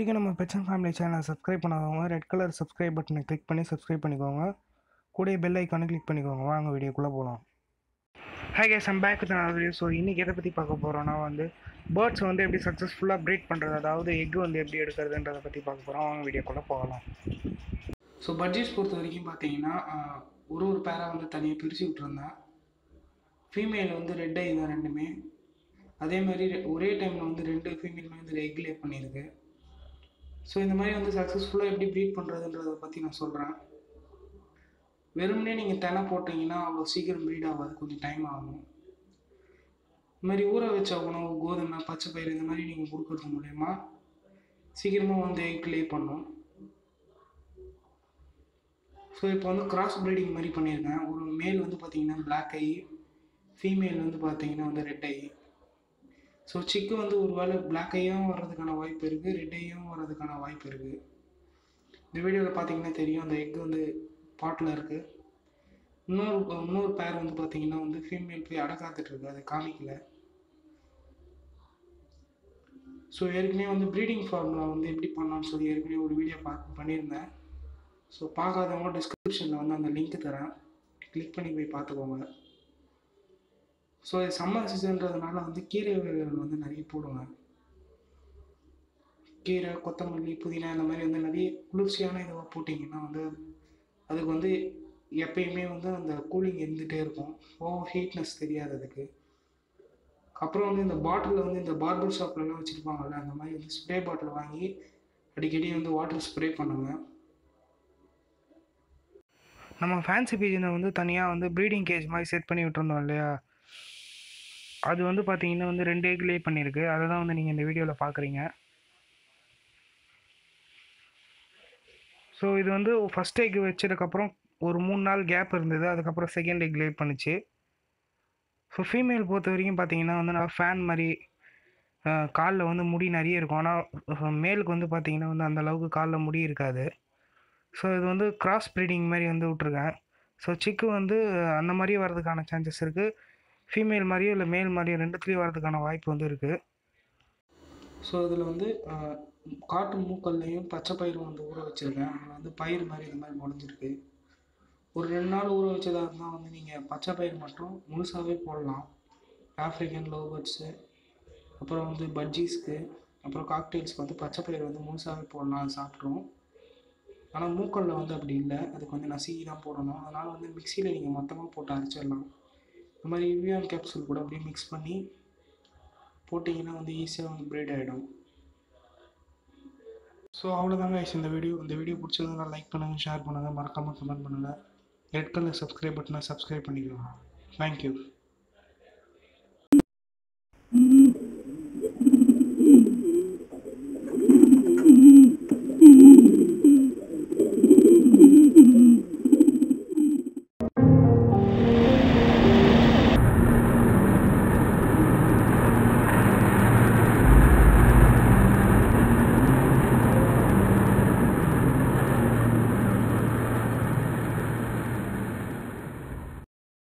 வரைக்கும் நம்ம பெட்சன் ஃபேமிலி சேனலை சப்ஸ்கிரைப் பண்ணாதவங்க ரெட் கலர் சப்ஸ்கிரைப் பட்டனை கிளிக் பண்ணி சப்ஸ்கிரைப் பண்ணிக்கோங்க கூடயே பெல் ஐக்கானை கிளிக் பண்ணிக்கோங்க வாங்க வீடியோக்குள்ளே போகலாம் hi guys I'm back with video so இன்றைக்கி எதை பற்றி பார்க்க போகிறோன்னா வந்து பேர்ட்ஸ் வந்து எப்படி சக்ஸஸ்ஃபுல்லாக ப்ரீட் பண்ணுறது அதாவது எக் வந்து எப்படி எடுக்கிறதுன்றதை பற்றி பார்க்க போகிறோம் வாங்க வீடியோக்குள்ளே போகலாம் ஸோ பட்ஜெட்ஸ் பொறுத்த வரைக்கும் பார்த்தீங்கன்னா ஆஹ், ஒரு ஒரு பேராக வந்து தனியாக பிரித்து விட்ருந்தேன் ஃபீமேல் வந்து ரெட் ஐ தான் ரெண்டுமே அதே மாதிரி ரெ- ஒரே டைமில் வந்து ரெண்டு ஃபீமேலுமே வந்து எக் லே பண்ணியிருக்கு ஸோ இந்த மாதிரி வந்து சக்ஸஸ்ஃபுல்லாக எப்படி ப்ரீட் பண்ணுறதுன்றதை பற்றி நான் சொல்கிறேன் வெறுமனே நீங்கள் தெனை போட்டிங்கன்னா அவ்வளோ சீக்கிரம் ப்ரீட் ஆகாது கொஞ்சம் டைம் ஆகும் இந்த மாதிரி ஊற வச்ச உணவு கோதுமை பச்சை பயிறு இந்த மாதிரி நீங்கள் கொடுக்கறது மூலயமா சீக்கிரமாக வந்து எக் லே பண்ணும் ஸோ இப்போ வந்து கிராஸ் ப்ரீடிங் மாதிரி பண்ணியிருக்கேன் ஒரு மேல் வந்து பார்த்தீங்கன்னா பிளாக் ஐ ஃபீமேல் வந்து பார்த்தீங்கன்னா வந்து ரெட் ஐ ஸோ சிக்கு வந்து ஒரு வேளை பிளாக் ஐயும் வர்றதுக்கான வாய்ப்பு இருக்குது ரெட் ஐயும் வர்றதுக்கான வாய்ப்பு இருக்குது இந்த வீடியோவில் பார்த்தீங்கன்னா தெரியும் அந்த எக் வந்து பாட்டில் இருக்குது இன்னொரு இன்னொரு பேர் வந்து பார்த்தீங்கன்னா வந்து ஃபீமேல் போய் அடை காத்துட்டு இருக்கு அதை காமிக்கல ஸோ ஏற்கனவே வந்து ப்ரீடிங் ஃபார்முலா வந்து எப்படி பண்ணலாம்னு சொல்லி ஏற்கனவே ஒரு வீடியோ பார்த்து பண்ணியிருந்தேன் ஸோ பார்க்காதவங்க டிஸ்கிரிப்ஷனில் வந்து அந்த லிங்க் தரேன் கிளிக் பண்ணி போய் பார்த்துக்கோங்க ஸோ இது சம்மர் சீசன்றதுனால வந்து கீரை வகைகள் வந்து நிறைய போடுவேன் கீரை கொத்தமல்லி புதினா இந்த மாதிரி வந்து நிறைய குளிர்ச்சியான இதுவாக போட்டிங்கன்னா வந்து அதுக்கு வந்து எப்பயுமே வந்து அந்த கூலிங் இருந்துகிட்டே இருக்கும் ஓவர் ஹீட்னஸ் தெரியாது அதுக்கு அப்புறம் வந்து இந்த பாட்டிலில் வந்து இந்த பார்பர் ஷாப்லலாம் வச்சுருப்பாங்கல்ல அந்த மாதிரி வந்து ஸ்ப்ரே பாட்டில் வாங்கி அடிக்கடி வந்து வாட்டர் ஸ்ப்ரே பண்ணுங்கள் நம்ம ஃபேன்சி பீஜனை வந்து தனியாக வந்து ப்ரீடிங் கேஜ் மாதிரி செட் பண்ணி விட்டுருந்தோம் இல்லையா அது வந்து பார்த்தீங்கன்னா வந்து ரெண்டு egg lay பண்ணியிருக்கு அதை தான் வந்து நீங்கள் இந்த வீடியோவில் பார்க்குறீங்க ஸோ இது வந்து ஃபஸ்ட் எக் வச்சதுக்கப்புறம் ஒரு மூணு நாள் கேப் இருந்தது அதுக்கப்புறம் செகண்ட் எக் லே பண்ணுச்சு ஸோ ஃபீமேல் பொறுத்த வரைக்கும் பார்த்தீங்கன்னா வந்து நல்லா ஃபேன் மாதிரி காலில் வந்து முடி நிறைய இருக்கும் ஆனால் மேலுக்கு வந்து பார்த்தீங்கன்னா வந்து அந்த அளவுக்கு காலில் முடி இருக்காது ஸோ இது வந்து கிராஸ் ப்ரீடிங் மாதிரி வந்து விட்ருக்கேன் ஸோ சிக்கு வந்து அந்த மாதிரியே வர்றதுக்கான சான்சஸ் இருக்குது ஃபீமேல் மாதிரியோ இல்லை மேல் மாதிரியோ ரெண்டுத்துலேயும் வர்றதுக்கான வாய்ப்பு வந்து இருக்குது ஸோ இதில் வந்து ஆஹ், காட்டு மூக்கல்லையும் பச்சை பயிரும் வந்து ஊற வச்சுருக்கேன் அதில் வந்து பயிர் மாதிரி இந்த மாதிரி முளைஞ்சிருக்கு ஒரு ரெண்டு நாள் ஊற வச்சதா இருந்தால் வந்து நீங்கள் பச்சை பயிர் மட்டும் முழுசாகவே போடலாம் ஆஃப்ரிக்கன் லோபர்ட்ஸு அப்புறம் வந்து பஜ்ஜீஸ்க்கு அப்புறம் காக்டெயில்ஸ்க்கு வந்து பச்சை பயிர் வந்து முழுசாகவே போடலாம் அது சாப்பிட்ரும் ஆனால் மூக்கல்ல வந்து அப்படி இல்லை அதுக்கு வந்து நசுக்கி தான் போடணும் அதனால் வந்து மிக்சியில் நீங்கள் மொத்தமாக போட்டு அரைச்சிடலாம் இந்த மாதிரி இவியான் கேப்சூல் கூட அப்படியே மிக்ஸ் பண்ணி போட்டிங்கன்னா வந்து ஈஸியாக வந்து பிரேட் ஆகிடும் ஸோ அவ்வளோதாங்க guys இந்த வீடியோ இந்த வீடியோ பிடிச்சதுனா லைக் பண்ணுங்கள் ஷேர் பண்ணுங்கள் மறக்காமல் கமெண்ட் பண்ணுங்கள் ரெட் கலர் சப்ஸ்கிரைப் பட்டனை சப்ஸ்கிரைப் பண்ணிக்கோங்க தேங்க்யூ